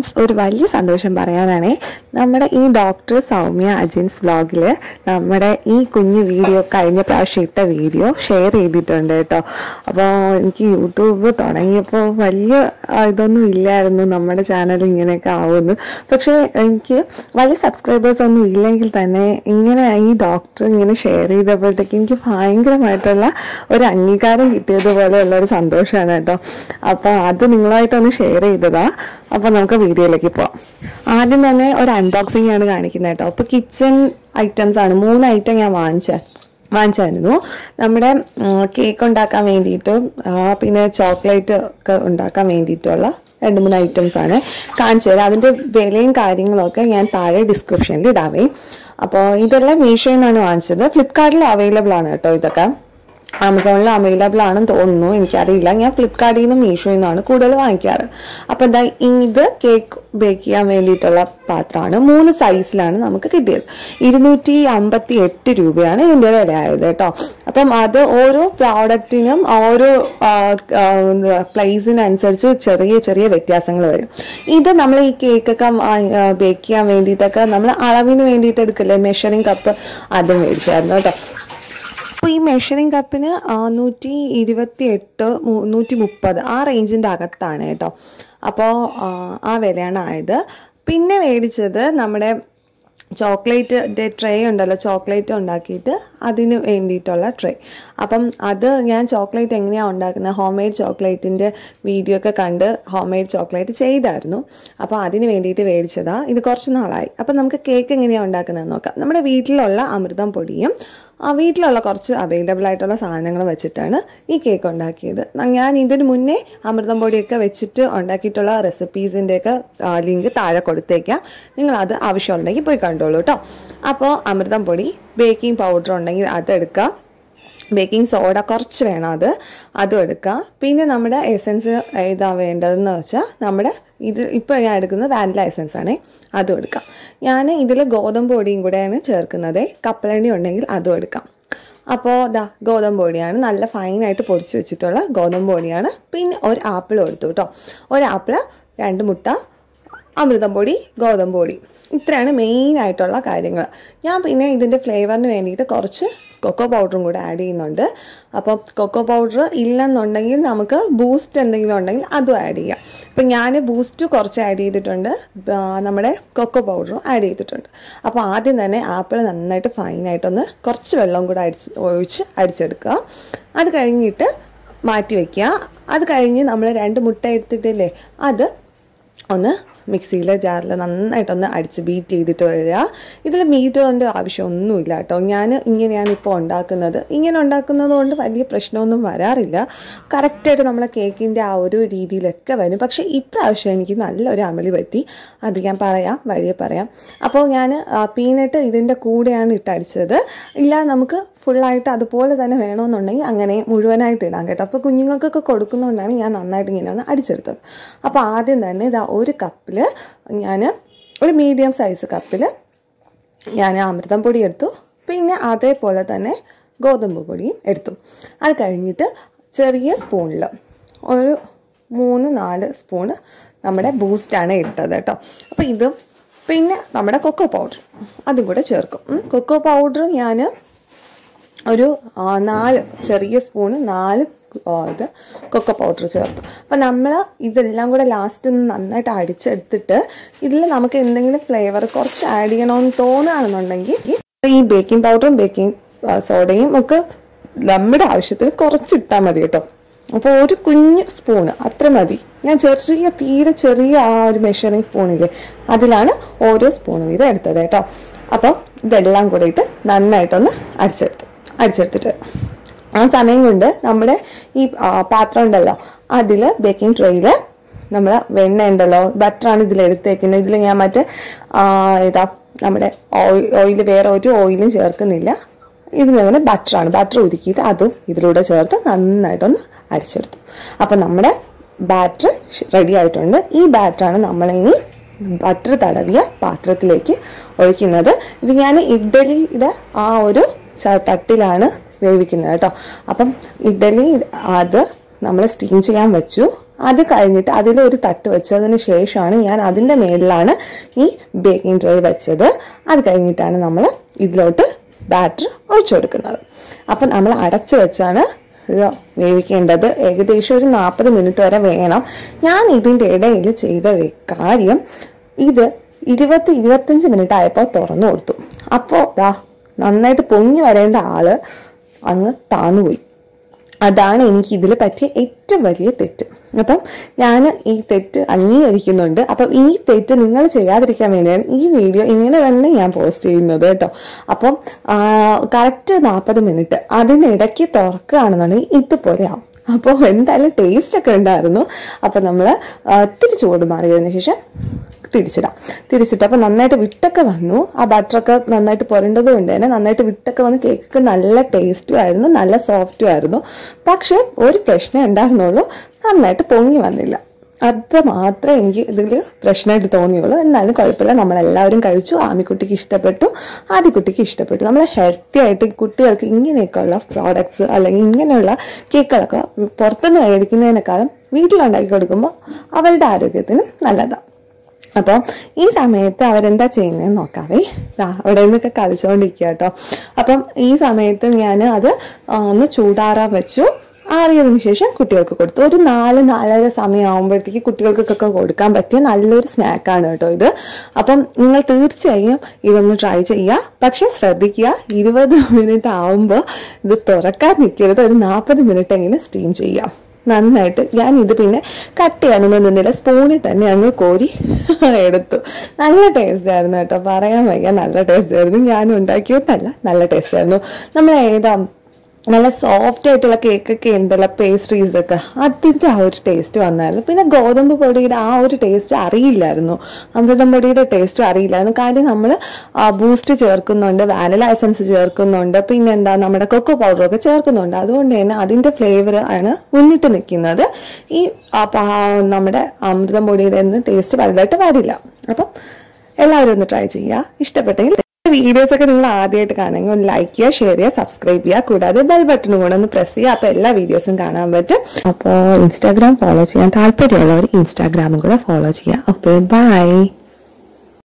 Friends ഒരു വലിയ സന്തോഷം പറയാനാണേ നമ്മുടെ ഈ ഡോക്ടർ സൗമ്യ അജിൻസ് വ്ളോഗിൽ നമ്മുടെ ഈ കുഞ്ഞു വീഡിയോ കഴിഞ്ഞ പ്രാവശ്യം ഇട്ട വീഡിയോ ഷെയർ ചെയ്തിട്ടുണ്ട് കേട്ടോ അപ്പോൾ എനിക്ക് യൂട്യൂബ് തുടങ്ങിയപ്പോൾ വലിയ ആ, ഇതൊന്നും ഇല്ലായിരുന്നു നമ്മുടെ ചാനൽ ഇങ്ങനെയൊക്കെ ആവുമെന്ന് പക്ഷേ എനിക്ക് വലിയ സബ്സ്ക്രൈബേഴ്സ് ഒന്നും ഇല്ലെങ്കിൽ തന്നെ ഇങ്ങനെ ഈ ഡോക്ടർ ഇങ്ങനെ ഷെയർ ചെയ്തപ്പോഴത്തേക്ക് എനിക്ക് ഭയങ്കരമായിട്ടുള്ള ഒരു അംഗീകാരം കിട്ടിയതുപോലെയുള്ള ഒരു സന്തോഷമാണ് കേട്ടോ അപ്പോൾ അത് നിങ്ങളായിട്ടൊന്ന് ഷെയർ ചെയ്തതാ അപ്പോൾ നമുക്ക് വീഡിയോയിലേക്ക് പോവാം ആദ്യം തന്നെ ഒരു അൺബോക്സിംഗ് ആണ് കാണിക്കുന്നത് കേട്ടോ അപ്പോൾ കിച്ചൺ ഐറ്റംസ് ആണ് മൂന്ന് ഐറ്റം ഞാൻ വാങ്ങിച്ചത് വാങ്ങിച്ചായിരുന്നു നമ്മുടെ കേക്ക് ഉണ്ടാക്കാൻ വേണ്ടിയിട്ടും ആ, പിന്നെ ചോക്ലേറ്റ് ഒക്കെ ഉണ്ടാക്കാൻ വേണ്ടിയിട്ടുള്ള രണ്ട് മൂന്ന് ഐറ്റംസ് ആണ് കാണിച്ചു തരാം അതിൻ്റെ വിലയും കാര്യങ്ങളൊക്കെ ഞാൻ താഴെ ഡിസ്ക്രിപ്ഷനിൽ ഇടാവേ അപ്പോൾ ഇതെല്ലാം മീഷോയിൽ നിന്നാണ് വാങ്ങിച്ചത് ഫ്ലിപ്കാർട്ടിൽ അവൈലബിൾ ആണ് കേട്ടോ ഇതൊക്കെ ആമസോണിൽ അവൈലബിൾ ആണെന്ന് തോന്നുന്നു എനിക്കറിയില്ല ഞാൻ ഫ്ലിപ്കാർട്ടിൽ നിന്നും മീഷോയിൽ നിന്നാണ് കൂടുതൽ വാങ്ങിക്കാറ് അപ്പോൾ എന്താ ഇത് കേക്ക് ബേക്ക് ചെയ്യാൻ വേണ്ടിയിട്ടുള്ള പാത്രമാണ് മൂന്ന് സൈസിലാണ് നമുക്ക് കിട്ടിയത് ഇരുന്നൂറ്റി അമ്പത്തി എട്ട് രൂപയാണ് ഇതിൻ്റെ വിലയായത് കേട്ടോ അപ്പം അത് ഓരോ പ്രോഡക്റ്റിനും ഓരോ പ്ലേസിനനുസരിച്ച് ചെറിയ ചെറിയ വ്യത്യാസങ്ങൾ വരും ഇത് നമ്മൾ ഈ കേക്കൊക്കെ ബേക്ക് ചെയ്യാൻ വേണ്ടിയിട്ടൊക്കെ നമ്മൾ അളവിന് വേണ്ടിയിട്ട് എടുക്കില്ലേ മെഷറിംഗ് കപ്പ് അതും മേടിച്ചായിരുന്നു കേട്ടോ അപ്പോൾ ഈ മെഷറിംഗ് കപ്പിന് നൂറ്റി ഇരുപത്തി എട്ട് നൂറ്റി മുപ്പത് ആ റേഞ്ചിൻ്റെ അകത്താണ് കേട്ടോ അപ്പോൾ ആ വിലയാണ് ആയത് പിന്നെ മേടിച്ചത് നമ്മുടെ ചോക്ലേറ്റ് ട്രേ ഉണ്ടല്ലോ ചോക്ലേറ്റ് ഉണ്ടാക്കിയിട്ട് അതിന് വേണ്ടിയിട്ടുള്ള ട്രേ അപ്പം അത് ഞാൻ ചോക്ലേറ്റ് എങ്ങനെയാണ് ഉണ്ടാക്കുന്നത് ഹോം മെയ്ഡ് ചോക്ലേറ്റിൻ്റെ വീഡിയോ ഒക്കെ കണ്ട് ഹോം മെയ്ഡ് ചോക്ലേറ്റ് ചെയ്തായിരുന്നു അപ്പോൾ അതിന് വേണ്ടിയിട്ട് മേടിച്ചതാ ഇത് കുറച്ച് നാളായി അപ്പം നമുക്ക് കേക്ക് എങ്ങനെയാണ് ഉണ്ടാക്കുന്നത് നോക്കാം നമ്മുടെ വീട്ടിലുള്ള അമൃതം പൊടിയും ആ വീട്ടിലുള്ള കുറച്ച് അവൈലബിൾ ആയിട്ടുള്ള സാധനങ്ങൾ വെച്ചിട്ടാണ് ഈ കേക്ക് ഉണ്ടാക്കിയത് ന- ഞാൻ ഇതിന് മുന്നേ അമൃതം പൊടിയൊക്കെ വെച്ചിട്ട് ഉണ്ടാക്കിയിട്ടുള്ള റെസിപ്പീസിൻ്റെയൊക്കെ ലിങ്ക് താഴെ കൊടുത്തേക്കാം നിങ്ങൾ അത് ആവശ്യമുണ്ടെങ്കിൽ പോയി കണ്ടോളൂ കേട്ടോ അപ്പോൾ അമൃതം പൊടി ബേക്കിംഗ് പൗഡർ ഉണ്ടെങ്കിൽ അതെടുക്കുക ബേക്കിംഗ് സോഡ കുറച്ച് വേണം അത് അതും എടുക്കുക പിന്നെ നമ്മുടെ എസൻസ് ഏതാ വേണ്ടതെന്ന് വെച്ചാൽ നമ്മുടെ ഇത് ഇപ്പോൾ ഞാൻ എടുക്കുന്നത് വാനില എസൻസ് ആണേ അതും എടുക്കാം ഞാൻ ഇതിൽ ഗോതമ്പ് പൊടിയും കൂടെയാണ് ചേർക്കുന്നത് കപ്പലണ്ടി ഉണ്ടെങ്കിൽ അതും എടുക്കാം അപ്പോൾ ദാ ഗോതമ്പ് പൊടിയാണ് നല്ല ഫൈനായിട്ട് പൊടിച്ച് വെച്ചിട്ടുള്ള ഗോതമ്പ് പൊടിയാണ് പിന്നെ ഒരു ആപ്പിൾ എടുത്തു കേട്ടോ ഒരു ആപ്പിൾ രണ്ട് മുട്ട അമൃതം പൊടി ഗോതമ്പ് പൊടി ഇത്രയാണ് മെയിൻ ആയിട്ടുള്ള കാര്യങ്ങൾ ഞാൻ പിന്നെ ഇതിൻ്റെ ഫ്ലേവറിന് വേണ്ടിയിട്ട് കുറച്ച് കൊക്കോ പൗഡറും കൂടെ ആഡ് ചെയ്യുന്നുണ്ട് അപ്പോൾ കൊക്കോ പൗഡർ ഇല്ലെന്നുണ്ടെങ്കിൽ നമുക്ക് ബൂസ്റ്റ് എന്തെങ്കിലും ഉണ്ടെങ്കിൽ അതും ആഡ് ചെയ്യാം അപ്പം ഞാൻ ബൂസ്റ്റ് കുറച്ച് ആഡ് ചെയ്തിട്ടുണ്ട് ആ, നമ്മുടെ കൊക്കോ പൗഡറും ആഡ് ചെയ്തിട്ടുണ്ട് അപ്പോൾ ആദ്യം തന്നെ ആപ്പിൾ നന്നായിട്ട് ഫൈനായിട്ടൊന്ന് കുറച്ച് വെള്ളം കൂടെ അടിച്ച് ഒഴിച്ച് അടിച്ചെടുക്കുക അത് കഴിഞ്ഞിട്ട് മാറ്റി വയ്ക്കുക അത് കഴിഞ്ഞ് നമ്മൾ രണ്ട് മുട്ട എടുത്തിട്ടില്ലേ അത് ഒന്ന് മിക്സിയിലെ ജാറിൽ നന്നായിട്ടൊന്ന് അടിച്ച് ബീറ്റ് ചെയ്തിട്ട് വരിക ഇതിൽ മീറ്ററിൻ്റെ ആവശ്യമൊന്നുമില്ല കേട്ടോ ഞാൻ ഇങ്ങനെയാണ് ഇപ്പോൾ ഉണ്ടാക്കുന്നത് ഇങ്ങനെ ഉണ്ടാക്കുന്നത് കൊണ്ട് വലിയ പ്രശ്നമൊന്നും വരാറില്ല കറക്റ്റായിട്ട് നമ്മളെ കേക്കിൻ്റെ ആ ഒരു രീതിയിലൊക്കെ വരും പക്ഷേ ഇപ്രാവശ്യം എനിക്ക് നല്ലൊരു അമളി പറ്റി അത് ഞാൻ പറയാം വഴിയെ പറയാം അപ്പോൾ ഞാൻ പീനട്ട് ഇതിൻ്റെ കൂടെയാണ് ഇട്ടടിച്ചത് ഇല്ല നമുക്ക് ഫുള്ളായിട്ട് അതുപോലെ തന്നെ വേണമെന്നുണ്ടെങ്കിൽ അങ്ങനെ മുഴുവനായിട്ട് ഇടാം കേട്ടോ അപ്പോൾ കുഞ്ഞുങ്ങൾക്കൊക്കെ കൊടുക്കുന്നതുകൊണ്ടാണ് ഞാൻ നന്നായിട്ട് ഇങ്ങനെ ഒന്ന് അടിച്ചെടുത്തത് അപ്പോൾ ആദ്യം തന്നെ ഇതാ ഒരു കപ്പിൽ ഞാൻ ഒരു മീഡിയം സൈസ് കപ്പിൽ ഞാൻ അമൃതം പൊടി എടുത്തു പിന്നെ അതേപോലെ തന്നെ ഗോതമ്പ് പൊടിയും എടുത്തു അത് കഴിഞ്ഞിട്ട് ചെറിയ സ്പൂണിൽ ഒരു മൂന്ന് നാല് സ്പൂണ് നമ്മുടെ ബൂസ്റ്റാണ് ഇട്ടത് കേട്ടോ അപ്പോൾ ഇതും പിന്നെ നമ്മുടെ കൊക്കോ പൗഡർ അതും കൂടെ ചേർക്കും ഉം. കൊക്കോ പൗഡർ ഞാൻ ഒരു ആ, നാല് ചെറിയ സ്പൂണ് നാല് ആ, ഇത് കൊക്കോ പൗഡർ ചേർത്തു അപ്പം നമ്മൾ ഇതെല്ലാം കൂടെ ലാസ്റ്റ് ഒന്ന് നന്നായിട്ട് അടിച്ചെടുത്തിട്ട് ഇതിൽ നമുക്ക് എന്തെങ്കിലും ഫ്ലേവർ കുറച്ച് ആഡ് ചെയ്യണമെന്ന് തോന്നുകയാണെന്നുണ്ടെങ്കിൽ ഈ ബേക്കിംഗ് പൗഡറും ബേക്കിംഗ് സോഡയും ഒക്കെ നമ്മുടെ ആവശ്യത്തിന് കുറച്ച് ഇട്ടാൽ മതി കേട്ടോ അപ്പോൾ ഒരു കുഞ്ഞ് സ്പൂണ് അത്ര മതി ഞാൻ ചെറിയ തീരെ ചെറിയ ആ ഒരു മെഷറിങ് സ്പൂണില്ലേ അതിലാണ് ഓരോ സ്പൂണും ഇത് എടുത്തത് കേട്ടോ അപ്പോൾ ഇതെല്ലാം കൂടെ ഇട്ട് നന്നായിട്ടൊന്ന് അടിച്ചെടുത്തു അടിച്ചെടുത്തിട്ട് ആ സമയം കൊണ്ട് നമ്മുടെ ഈ ആ, പാത്രം ഉണ്ടല്ലോ അതിൽ ബേക്കിംഗ് ട്രേയിൽ നമ്മൾ വെണ്ണ ഉണ്ടല്ലോ ബട്ടറാണ് ഇതിൽ എടുത്തേക്കുന്നത് ഇതിൽ ഞാൻ മറ്റേ ആ, ഏതാ നമ്മുടെ ഓയിൽ വേറെ ഒരു ഓയിലും ചേർക്കുന്നില്ല ഇതിനങ്ങനെ ബട്ടറാണ് ബട്ടർ ഉരുക്കിയിട്ട് അതും ഇതിലൂടെ ചേർത്ത് നന്നായിട്ടൊന്ന് അടിച്ചെടുത്തു അപ്പം നമ്മുടെ ബാറ്റർ റെഡി ആയിട്ടുണ്ട് ഈ ബാറ്ററാണ് നമ്മളിനി ബട്ടർ തടവിയ പാത്രത്തിലേക്ക് ഒഴിക്കുന്നത് ഇത് ഞാൻ ഇഡ്ഡലിയുടെ ആ ഒരു ച- തട്ടിലാണ് വേവിക്കുന്നത് കേട്ടോ അപ്പം ഇഡ്ഡലി അത് നമ്മൾ സ്റ്റീം ചെയ്യാൻ വെച്ചു അത് കഴിഞ്ഞിട്ട് അതിലൊരു തട്ട് വെച്ചതിന് ശേഷമാണ് ഞാൻ അതിൻ്റെ മേളിലാണ് ഈ ബേക്കിംഗ് ട്രേ വെച്ചത് അത് കഴിഞ്ഞിട്ടാണ് നമ്മൾ ഇതിലോട്ട് ബാറ്റർ ഒഴിച്ചു കൊടുക്കുന്നത് അപ്പം നമ്മൾ അടച്ചു വെച്ചാണ് ഇത് വേവിക്കേണ്ടത് ഏകദേശം ഒരു നാൽപ്പത് മിനിറ്റ് വരെ വേണം ഞാൻ ഇതിൻ്റെ ഇടയിൽ ചെയ്ത വെ- കാര്യം ഇത് ഇരുപത്തി ഇരുപത്തഞ്ച് മിനിറ്റ് ആയപ്പോൾ തുറന്നു കൊടുത്തു അപ്പോൾ ദാ നന്നായിട്ട് പൊങ്ങി വരേണ്ട ആള് അങ്ങ് താന്നുപോയി അതാണ് എനിക്ക് ഇതിൽ പറ്റിയ ഏറ്റവും വലിയ തെറ്റ് അപ്പം ഞാൻ ഈ തെറ്റ് അംഗീകരിക്കുന്നുണ്ട് അപ്പം ഈ തെറ്റ് നിങ്ങൾ ചെയ്യാതിരിക്കാൻ വേണ്ടിയാണ് ഈ വീഡിയോ ഇങ്ങനെ തന്നെ ഞാൻ പോസ്റ്റ് ചെയ്യുന്നത് കേട്ടോ അപ്പം കറക്റ്റ് നാൽപ്പത് മിനിറ്റ് അതിനിടയ്ക്ക് തുറക്കുകയാണെന്നുണ്ടെങ്കിൽ ഇതുപോലെ ആവും അപ്പോൾ എന്തായാലും ടേസ്റ്റ് ഒക്കെ ഉണ്ടായിരുന്നു അപ്പം നമ്മൾ ഇത്തിരി ചൂട് മാറിയതിന് ശേഷം തിരിച്ചിടാം തിരിച്ചിട്ട് അപ്പോൾ നന്നായിട്ട് വിട്ടൊക്കെ വന്നു ആ ബട്ടറൊക്കെ നന്നായിട്ട് പുരണ്ടത് കൊണ്ട് തന്നെ നന്നായിട്ട് വിട്ടൊക്കെ വന്ന് കേക്ക് നല്ല ടേസ്റ്റും ആയിരുന്നു നല്ല സോഫ്റ്റും ആയിരുന്നു പക്ഷേ ഒരു പ്രശ്നം ഉണ്ടായിരുന്നുള്ളൂ നന്നായിട്ട് പൊങ്ങി വന്നില്ല അത് മാത്രമേ എനിക്ക് ഇതിൽ പ്രശ്നമായിട്ട് തോന്നിയുള്ളൂ എന്നാലും കുഴപ്പമില്ല നമ്മളെല്ലാവരും കഴിച്ചു ആമിക്കുട്ടിക്ക് ഇഷ്ടപ്പെട്ടു ആദ്യക്കുട്ടിക്ക് ഇഷ്ടപ്പെട്ടു നമ്മൾ ഹെൽത്തി ആയിട്ട് കുട്ടികൾക്ക് ഇങ്ങനെയൊക്കെയുള്ള പ്രോഡക്ട്സ് അല്ലെങ്കിൽ ഇങ്ങനെയുള്ള കേക്കുകളൊക്കെ പുറത്തുനിന്ന് മേടിക്കുന്നതിനേക്കാളും വീട്ടിലുണ്ടാക്കി കൊടുക്കുമ്പോൾ അവരുടെ ആരോഗ്യത്തിനും നല്ലതാണ് അപ്പോൾ ഈ സമയത്ത് അവരെന്താ ചെയ്യുന്നതെന്ന് നോക്കാവേ ദാ അവിടെ നിന്നൊക്കെ കളിച്ചുകൊണ്ടിരിക്കുക കേട്ടോ അപ്പം ഈ സമയത്ത് ഞാൻ അത് ആ, ഒന്ന് ചൂടാറാൻ വെച്ചു ആറിയതിനു ശേഷം കുട്ടികൾക്ക് കൊടുത്തു ഒരു നാല് നാലര സമയം ആകുമ്പോഴത്തേക്ക് കുട്ടികൾക്കൊക്കെ കൊടുക്കാൻ പറ്റിയ നല്ലൊരു സ്നാക്കാണ് കേട്ടോ ഇത് അപ്പം നിങ്ങൾ തീർച്ചയായും ഇതൊന്ന് ട്രൈ ചെയ്യുക പക്ഷെ ശ്രദ്ധിക്കുക ഇരുപത് മിനിറ്റ് ആവുമ്പോൾ ഇത് തുറക്കാൻ നിൽക്കരുത് ഒരു നാൽപ്പത് മിനിറ്റ് എങ്കിലും സ്റ്റീം ചെയ്യാം നന്നായിട്ട് ഞാൻ ഇത് പിന്നെ കട്ട് ചെയ്യാനൊന്നും നിന്നില്ല സ്പൂണിൽ തന്നെ അങ്ങ് കോരി എടുത്തു നല്ല ടേസ്റ്റ് ആയിരുന്നു കേട്ടോ പറയാൻ വയ്യ നല്ല ടേസ്റ്റ് ആയിരുന്നു ഞാൻ ഉണ്ടാക്കിയിട്ടല്ല നല്ല ടേസ്റ്റ് ആയിരുന്നു നമ്മൾ ഏതാ നല്ല സോഫ്റ്റ് ആയിട്ടുള്ള കേക്കൊക്കെ ഉണ്ടല്ലോ പേസ്ട്രീസ് ഒക്കെ അതിൻ്റെ ആ ഒരു ടേസ്റ്റ് വന്നായിരുന്നു പിന്നെ ഗോതമ്പ് പൊടിയുടെ ആ ഒരു ടേസ്റ്റ് അറിയില്ലായിരുന്നു അമൃതം പൊടിയുടെ ടേസ്റ്റ് അറിയില്ലായിരുന്നു കാര്യം നമ്മൾ ബൂസ്റ്റ് ചേർക്കുന്നുണ്ട് വാനില എസൻസ് ചേർക്കുന്നുണ്ട് പിന്നെ എന്താ നമ്മുടെ കൊക്കോ പൗഡറൊക്കെ ചേർക്കുന്നുണ്ട് അതുകൊണ്ട് തന്നെ അതിൻ്റെ ഫ്ലേവർ ആണ് മുന്നിട്ട് നിൽക്കുന്നത് ഈ ആ, പ- നമ്മുടെ അമൃതം പൊടിയുടെ ഒന്നും ടേസ്റ്റ് വലുതായിട്ട് വരില്ല അപ്പം എല്ലാവരും ഒന്ന് ട്രൈ ചെയ്യുക ഇഷ്ടപ്പെട്ടെങ്കിൽ വീഡിയോസ് ഒക്കെ നിങ്ങൾ ആദ്യമായിട്ട് കാണുമെങ്കിൽ ഒന്ന് ലൈക്ക് ചെയ്യുക ഷെയർ ചെയ്യുക സബ്സ്ക്രൈബ് ചെയ്യുക കൂടാതെ ബെൽ ബട്ടണും കൂടെ ഒന്ന് പ്രസ് ചെയ്യുക അപ്പോൾ എല്ലാ വീഡിയോസും കാണാൻ പറ്റും അപ്പോൾ ഇൻസ്റ്റാഗ്രാം ഫോളോ ചെയ്യാൻ താല്പര്യമുള്ളവർ ഇൻസ്റ്റാഗ്രാമും കൂടെ ഫോളോ ചെയ്യുക ഓക്കെ ബൈ